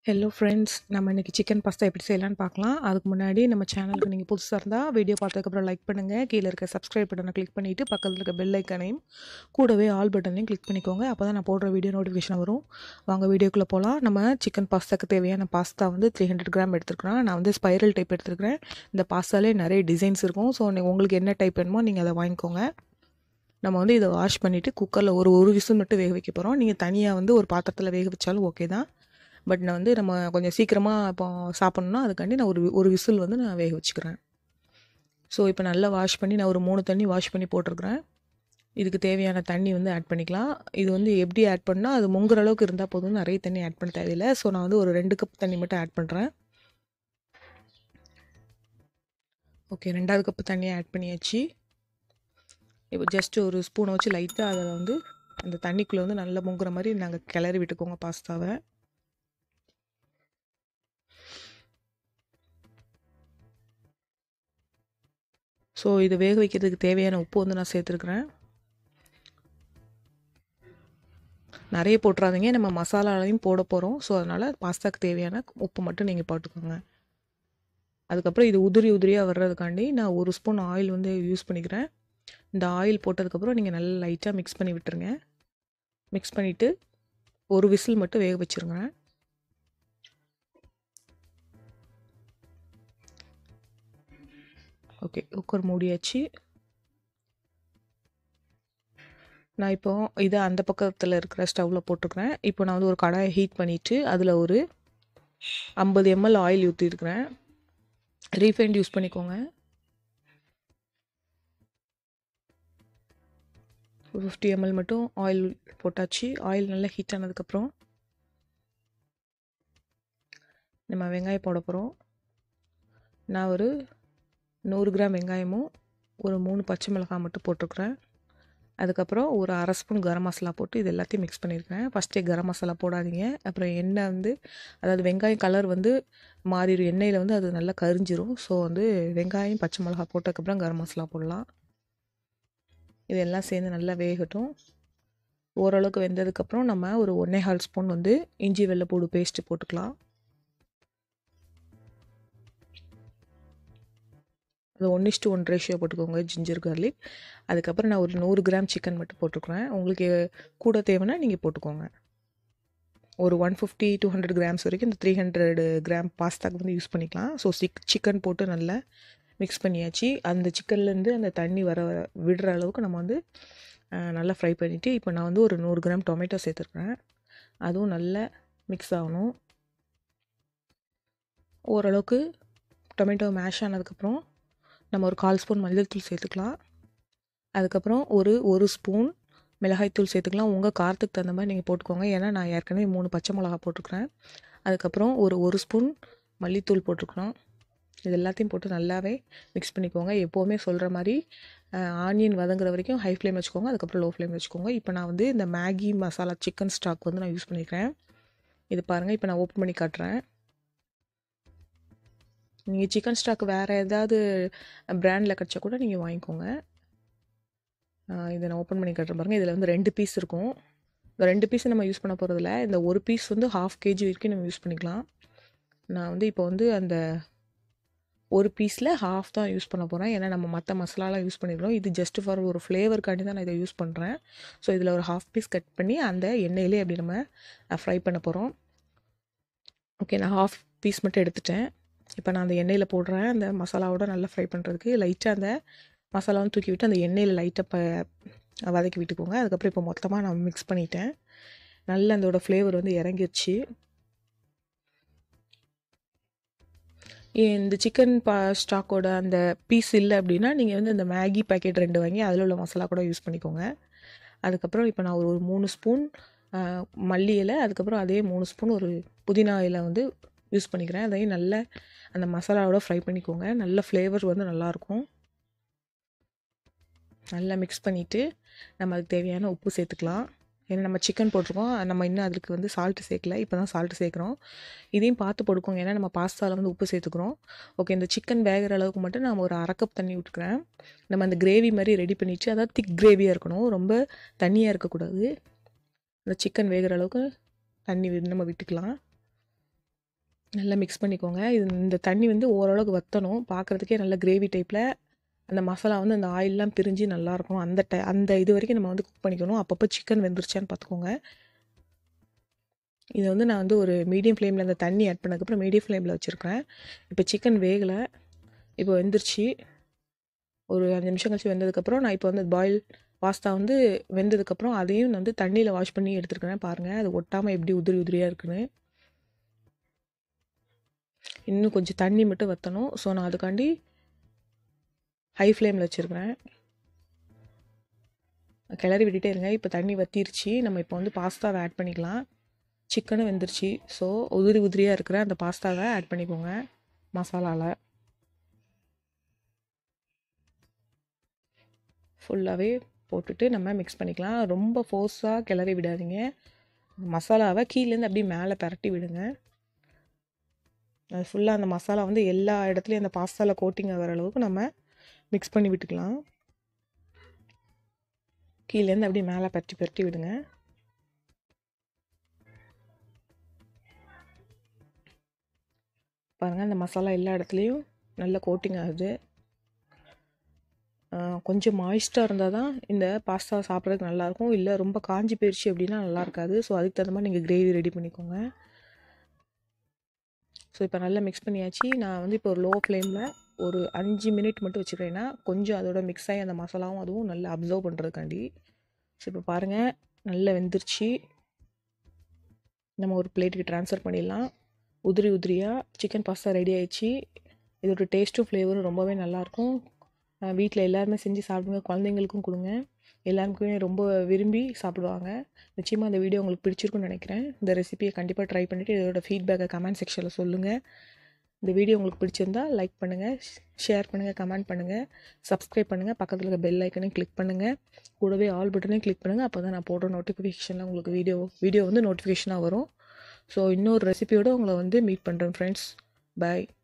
hello friends நம்ம இன்றைக்கி chicken pasta எப்படி செய்யலான்னு பார்க்கலாம் அதுக்கு முன்னாடி நம்ம சேனலுக்கு நீங்கள் புதுசாக இருந்தால் வீடியோ பார்த்ததுக்கப்புறம் லைக் பண்ணுங்கள் கீழே இருக்க சப்ஸ்கிரைப் பட்டனை கிளிக் பண்ணிவிட்டு பக்கத்தில் இருக்க பெல் ஐக்கனையும் கூடவே ஆல் பட்டனையும் கிளிக் பண்ணிக்கோங்க அப்போ தான் நான் போடுற வீடியோ நோட்டிஃபிகேஷன் வரும் வாங்க வீடியோக்குள்ளே போகலாம் நம்ம சிக்கன் பாஸ்தாக்கு தேவையான பாஸ்தா வந்து த்ரீ ஹண்ட்ரட் கிராம் எடுத்துருக்கிறேன் நான் வந்து ஸ்பைரல் டைப் எடுத்துருக்கிறேன் இந்த பாஸ்தாலே நிறைய டிசைன்ஸ் இருக்கும் ஸோ உங்களுக்கு என்ன டைப் வேணுமோ நீங்கள் அதை வாங்கிக்கோங்க நம்ம வந்து இதை வாஷ் பண்ணிவிட்டு குக்கரில் ஒரு ஒரு விசில் மட்டும் வேக வைக்க போகிறோம் நீங்கள் தனியாக வந்து ஒரு பாத்திரத்தில் வேக வச்சாலும் ஓகே தான் பட் நான் வந்து நம்ம கொஞ்சம் சீக்கிரமாக இப்போ சாப்பிட்ணுன்னா அதுக்காண்டி நான் ஒரு ஒரு விசில் வந்து நான் வேக வச்சுக்கிறேன் ஸோ இப்போ நல்லா வாஷ் பண்ணி நான் ஒரு மூணு தண்ணி வாஷ் பண்ணி போட்டிருக்கிறேன் இதுக்கு தேவையான தண்ணி வந்து ஆட் பண்ணிக்கலாம் இது வந்து எப்படி ஆட் பண்ணால் அது முங்குற அளவுக்கு இருந்தால் போதும் நிறைய தண்ணி ஆட் பண்ண தேவையில்லை ஸோ நான் வந்து ஒரு ரெண்டு கப் தண்ணி மட்டும் ஆட் பண்ணுறேன் ஓகே ரெண்டாவது கப்பு தண்ணியை ஆட் பண்ணியாச்சு இப்போ ஜஸ்ட் ஒரு ஸ்பூனை வச்சு லைட்டாக அதை வந்து அந்த தண்ணிக்குள்ளே வந்து நல்லா முங்குற மாதிரி நாங்கள் கிளறி விட்டுக்கோங்க பாஸ்தாவை ஸோ இது வேக வைக்கிறதுக்கு தேவையான உப்பு வந்து நான் சேர்த்துருக்குறேன் நிறைய போட்டுறாதீங்க நம்ம மசாலாலையும் போட போகிறோம் ஸோ அதனால் பாஸ்தாக்கு தேவையான உப்பு மட்டும் நீங்கள் போட்டுக்கோங்க அதுக்கப்புறம் இது உதிரி உதிரியாக வர்றதுக்காண்டி நான் ஒரு ஸ்பூன் ஆயில் வந்து யூஸ் பண்ணிக்கிறேன் இந்த ஆயில் போட்டதுக்கப்புறம் நீங்கள் நல்லா லைட்டாக மிக்ஸ் பண்ணி விட்டுருங்க மிக்ஸ் பண்ணிவிட்டு ஒரு விசில் மட்டும் வேக வச்சுருங்க ஓகே குக்கர் மூடியாச்சு நான் இப்போ இதை அந்த பக்கத்தில் இருக்கிற ஸ்டவ்வில் போட்டுக்கிறேன் இப்போ நான் வந்து ஒரு கடாயை ஹீட் பண்ணிவிட்டு அதில் ஒரு ஐம்பது எம்எல் ஆயில் ஊற்றிருக்கிறேன் ரீஃபைண்ட் யூஸ் பண்ணிக்கோங்க ஒரு ஃபிஃப்டி எம்எல் மட்டும் ஆயில் போட்டாச்சு ஆயில் நல்லா ஹீட் ஆனதுக்கப்புறம் நம்ம வெங்காயம் போட போகிறோம் நான் ஒரு நூறு கிராம் வெங்காயமும் ஒரு மூணு பச்சை மிளகாய் மட்டும் போட்டிருக்குறேன் அதுக்கப்புறம் ஒரு அரை ஸ்பூன் கரம் மசாலா போட்டு இது எல்லாத்தையும் மிக்ஸ் பண்ணியிருக்கேன் ஃபஸ்ட்டே கரம் மசாலா போடாதீங்க அப்புறம் எண்ணெய் வந்து அதாவது வெங்காயம் கலர் வந்து மாறிடும் எண்ணெயில் வந்து அது நல்லா கரிஞ்சிரும் ஸோ வந்து வெங்காயம் பச்சை மிளகா போட்டதுக்கப்புறம் கரம் மசாலா போடலாம் இதெல்லாம் சேர்ந்து நல்லா வேகட்டும் ஓரளவுக்கு வெந்ததுக்கப்புறம் நம்ம ஒரு ஒன்றே கால் ஸ்பூன் வந்து இஞ்சி வெள்ளைப்பூடு பேஸ்ட்டு போட்டுக்கலாம் அது ஒன் இஸ்ட்டு ஒன் ரேஷியோ போட்டுக்கோங்க ஜிஞ்சர் கார்லிக் அதுக்கப்புறம் நான் ஒரு நூறு கிராம் சிக்கன் மட்டும் போட்டுக்கிறேன் உங்களுக்கு கூட தேவைன்னா நீங்கள் போட்டுக்கோங்க ஒரு one fifty two hundred grams வரைக்கும் இந்த த்ரீ ஹண்ட்ரட் கிராம் பாஸ்தாக்கு வந்து யூஸ் பண்ணிக்கலாம் ஸோ சிக் சிக்கன் போட்டு நல்லா மிக்ஸ் பண்ணியாச்சு அந்த சிக்கன்லேருந்து அந்த தண்ணி வர விடுற அளவுக்கு நம்ம வந்து நல்லா ஃப்ரை பண்ணிவிட்டு இப்போ நான் வந்து ஒரு நூறு கிராம் டொமேட்டோ சேர்த்துருக்குறேன் அதுவும் நல்லா மிக்ஸ் ஆகணும் ஓரளவுக்கு டொமேட்டோ மேஷ் ஆனதுக்கப்புறம் நம்ம ஒரு கால் ஸ்பூன் மஞ்சள் தூள் சேர்த்துக்கலாம் அதுக்கப்புறம் ஒரு ஒரு ஸ்பூன் மிளகாய்த்தூள் சேர்த்துக்கலாம் உங்கள் காரத்துக்கு தகுந்த மாதிரி நீங்கள் போட்டுக்கோங்க ஏன்னா நான் ஏற்கனவே மூணு பச்சை மிளகா போட்டிருக்கிறேன் அதுக்கப்புறம் ஒரு ஒரு ஸ்பூன் மல்லித்தூள் போட்டிருக்கிறோம் இது எல்லாத்தையும் போட்டு நல்லாவே மிக்ஸ் பண்ணிக்கோங்க எப்போவுமே சொல்கிற மாதிரி ஆனியன் வதங்குற வரைக்கும் ஹை ஃப்ளேம் வச்சுக்கோங்க அதுக்கப்புறம் லோ ஃப்ளேம் வச்சுக்கோங்க இப்போ நான் வந்து இந்த மேகி மசாலா சிக்கன் ஸ்டாக் வந்து நான் யூஸ் பண்ணிக்கிறேன் இது பாருங்கள் இப்போ நான் ஓப்பன் பண்ணி காட்டுறேன் நீங்கள் சிக்கன் ஸ்டாக் வேறு ஏதாவது ப்ராண்டில் கிடச்சா கூட நீங்கள் வாங்கிக்கோங்க இதை நான் ஓப்பன் பண்ணி காட்டுறேன் பாருங்கள் இதில் வந்து ரெண்டு பீஸ் இருக்கும் இந்த ரெண்டு பீஸ் நம்ம யூஸ் பண்ண போகிறதில்ல இந்த ஒரு பீஸ் வந்து ஹாஃப் கேஜி வரைக்கும் நம்ம யூஸ் பண்ணிக்கலாம் நான் வந்து இப்போ வந்து அந்த ஒரு பீஸில் ஹாஃப் தான் யூஸ் பண்ண போகிறேன் ஏன்னா நம்ம மற்ற மசாலாலாம் யூஸ் பண்ணிக்கிறோம் இது ஜஸ்ட் ஃபார் ஒரு ஃப்ளேவருக்காண்டி தான் நான் இதை யூஸ் பண்ணுறேன் ஸோ இதில் ஒரு ஹாஃப் பீஸ் கட் பண்ணி அந்த எண்ணெயிலே அப்படி நம்ம ஃப்ரை பண்ண போகிறோம் ஓகே நான் ஹாஃப் பீஸ் மட்டும் எடுத்துட்டேன் இப்போ நான் அந்த எண்ணெயில் போடுறேன் அந்த மசாலாவோட நல்லா ஃப்ரை பண்ணுறதுக்கு லைட்டாக அந்த மசாலாவும் தூக்கி விட்டு அந்த எண்ணெயில் லைட்டாக ப வதக்கி விட்டுக்கோங்க அதுக்கப்புறம் இப்போ மொத்தமாக நான் மிக்ஸ் பண்ணிட்டேன் நல்ல அதோடய ஃப்ளேவர் வந்து இறங்கிருச்சு இந்த சிக்கன் பா ஸ்டாக்கோட அந்த பீஸ் இல்லை அப்படின்னா நீங்கள் வந்து இந்த மேகி பேக்கெட் ரெண்டு வாங்கி அதில் உள்ள மசாலா கூட யூஸ் பண்ணிக்கோங்க அதுக்கப்புறம் இப்போ நான் ஒரு மூணு ஸ்பூன் மல்லி இலை அதுக்கப்புறம் அதே மூணு ஸ்பூன் ஒரு புதினா இலை வந்து யூஸ் பண்ணிக்கிறேன் அதையும் நல்ல அந்த மசாலாவோட ஃப்ரை பண்ணிக்கோங்க நல்ல ஃப்ளேவர் வந்து நல்லாயிருக்கும் நல்லா மிக்ஸ் பண்ணிவிட்டு நம்ம அதுக்கு தேவையான உப்பு சேர்த்துக்கலாம் ஏன்னா நம்ம சிக்கன் போட்டிருக்கோம் நம்ம இன்னும் அதுக்கு வந்து சால்ட்டு சேர்க்கல இப்போ தான் சால்ட்டு சேர்க்குறோம் இதையும் பார்த்து போட்டுக்கோங்க ஏன்னா நம்ம பாஸ்தாவில் வந்து உப்பு சேர்த்துக்கிறோம் ஓகே இந்த சிக்கன் வேகிற அளவுக்கு மட்டும் நம்ம ஒரு அரை கப் தண்ணி விட்டுக்கிறேன் நம்ம அந்த கிரேவி மாதிரி ரெடி பண்ணிவிட்டு அதாவது திக் கிரேவியாக இருக்கணும் ரொம்ப தண்ணியாக இருக்கக்கூடாது இந்த சிக்கன் வேகிற அளவுக்கு தண்ணி நம்ம விட்டுக்கலாம் நல்லா மிக்ஸ் பண்ணிக்கோங்க இது இந்த தண்ணி வந்து ஓரளவுக்கு வற்றணும் பார்க்குறதுக்கே நல்ல கிரேவி டைப்பில் அந்த மசாலா வந்து அந்த ஆயிலெலாம் பிரிஞ்சு நல்லாயிருக்கும் அந்த டை அந்த இது வரைக்கும் நம்ம வந்து குக் பண்ணிக்கணும் அப்பப்போ சிக்கன் வெந்துருச்சான்னு பார்த்துக்கோங்க இதை வந்து நான் வந்து ஒரு மீடியம் ஃப்ளேமில் அந்த தண்ணி ஆட் பண்ணதுக்கப்புறம் மீடியம் ஃப்ளேமில் வச்சுருக்கிறேன் இப்போ சிக்கன் வேகலை இப்போ வெந்துருச்சு ஒரு அஞ்சு நிமிஷம் கழிச்சு வெந்ததுக்கப்புறம் நான் இப்போ வந்து பாயில் பாஸ்தா வந்து வெந்ததுக்கப்புறம் அதையும் வந்து தண்ணியில் வாஷ் பண்ணி எடுத்துருக்கிறேன் பாருங்கள் அது ஒட்டாமல் எப்படி உதிரி உதிரியாக இருக்குன்னு இன்னும் கொஞ்சம் தண்ணி மட்டும் வற்றணும் ஸோ நான் அதுக்காண்டி ஹை ஃப்ளேமில் வச்சுருக்கிறேன் கிளறி விட்டுட்டே இருங்க இப்போ தண்ணி வற்றிருச்சு நம்ம இப்போ வந்து பாஸ்தாவை ஆட் பண்ணிக்கலாம் சிக்கனும் வெந்துருச்சு ஸோ உதிரி உதிரியாக இருக்கிற அந்த பாஸ்தாவை ஆட் பண்ணிக்கோங்க மசாலாவில் ஃபுல்லாகவே போட்டுட்டு நம்ம மிக்ஸ் பண்ணிக்கலாம் ரொம்ப ஃபோர்ஸாக கிளறி விடாதீங்க மசாலாவை கீழேருந்து அப்படியே மேலே பரட்டி விடுங்க அது ஃபுல்லாக அந்த மசாலா வந்து எல்லா இடத்துலையும் அந்த பாஸ்தாவில் கோட்டிங் ஆகிற அளவுக்கு நம்ம மிக்ஸ் பண்ணி விட்டுக்கலாம் கீழேருந்து அப்படியே மேலே பரட்டி பரட்டி விடுங்க பாருங்கள் அந்த மசாலா எல்லா இடத்துலையும் நல்ல கோட்டிங் ஆகுது கொஞ்சம் மாய்ஸ்ட்டாக இருந்தால் தான் இந்த பாஸ்தா சாப்பிட்றதுக்கு நல்லாயிருக்கும் இல்லை ரொம்ப காஞ்சி போயிடுச்சு அப்படின்னா நல்லா இருக்காது ஸோ அதுக்கு தகுந்த மாதிரி நீங்கள் கிரேவி ரெடி பண்ணிக்கோங்க ஸோ இப்போ நல்லா மிக்ஸ் பண்ணியாச்சு நான் வந்து இப்போ ஒரு லோ ஃப்ளேமில் ஒரு அஞ்சு மினிட் மட்டும் வச்சுக்கிறேன்னா கொஞ்சம் அதோட மிக்ஸ் ஆகி அந்த மசாலாவும் அதுவும் நல்லா அப்சர்வ் பண்ணுறதுக்காண்டி ஸோ இப்போ பாருங்கள் நல்லா வெந்துருச்சு நம்ம ஒரு பிளேட்டுக்கு ட்ரான்ஸ்ஃபர் பண்ணிடலாம் உதிரி உதிரியாக சிக்கன் பாஸ்தா ரெடி ஆயிடுச்சு இதோட டேஸ்ட்டும் ஃப்ளேவரும் ரொம்பவே நல்லாயிருக்கும் வீட்டில் எல்லாருமே செஞ்சு சாப்பிடுங்க குழந்தைங்களுக்கும் கொடுங்க எல்லாருக்குமே ரொம்ப விரும்பி சாப்பிடுவாங்க நிச்சயமாக இந்த வீடியோ உங்களுக்கு பிடிச்சிருக்குன்னு நினைக்கிறேன் இந்த ரெசிபியை கண்டிப்பாக ட்ரை பண்ணிவிட்டு இதோட ஃபீட்பேக்கை கமெண்ட் செக்ஷனில் சொல்லுங்கள் இந்த வீடியோ உங்களுக்கு பிடிச்சிருந்தா லைக் பண்ணுங்கள் ஷேர் பண்ணுங்கள் கமெண்ட் பண்ணுங்கள் சப்ஸ்கிரைப் பண்ணுங்கள் பக்கத்தில் இருக்க பெல் ஐக்கனையும் கிளிக் பண்ணுங்கள் கூடவே ஆல் பட்டனையும் கிளிக் பண்ணுங்கள் அப்போ தான் நான் போடுற நோட்டிஃபிகேஷனில் உங்களுக்கு வீடியோ வீடியோ வந்து நோட்டிஃபிகேஷனாக வரும் ஸோ இன்னொரு ரெசிபியோடு உங்களை வந்து மீட் பண்ணுறேன் ஃப்ரெண்ட்ஸ் பாய்